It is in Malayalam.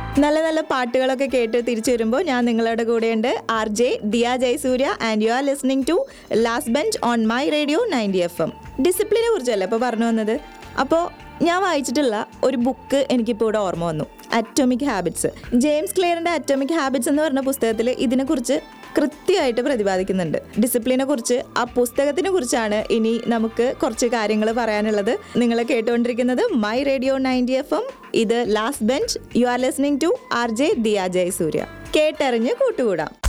നല്ല നല്ല പാട്ടുകളൊക്കെ കേട്ട് തിരിച്ചു വരുമ്പോൾ ഞാൻ നിങ്ങളുടെ കൂടെയുണ്ട് R J Diya Jayasurya and you are listening to last bench on my radio ninety F M ഡിസിപ്ലിനെ കുറിച്ചല്ലേ ഇപ്പോൾ പറഞ്ഞു വന്നത് അപ്പോൾ ഞാൻ വായിച്ചിട്ടുള്ള ഒരു ബുക്ക് എനിക്കിപ്പോൾ ഇവിടെ ഓർമ്മ വന്നു അറ്റോമിക് ഹാബിറ്റ്സ് ജെയിംസ് ക്ലിയറിൻ്റെ അറ്റോമിക് ഹാബിറ്റ്സ് എന്ന് പറഞ്ഞ പുസ്തകത്തിൽ ഇതിനെക്കുറിച്ച് കൃത്യമായിട്ട് പ്രതിപാദിക്കുന്നുണ്ട് ഡിസിപ്ലിനെ കുറിച്ച് ആ പുസ്തകത്തിനെ കുറിച്ചാണ് ഇനി നമുക്ക് കുറച്ച് കാര്യങ്ങൾ പറയാനുള്ളത് നിങ്ങൾ കേട്ടുകൊണ്ടിരിക്കുന്നത് my radio ninety F M ഇത് last bench you are listening to R J Diya Jayasurya കേട്ടറിഞ്ഞ് കൂട്ടുകൂടാം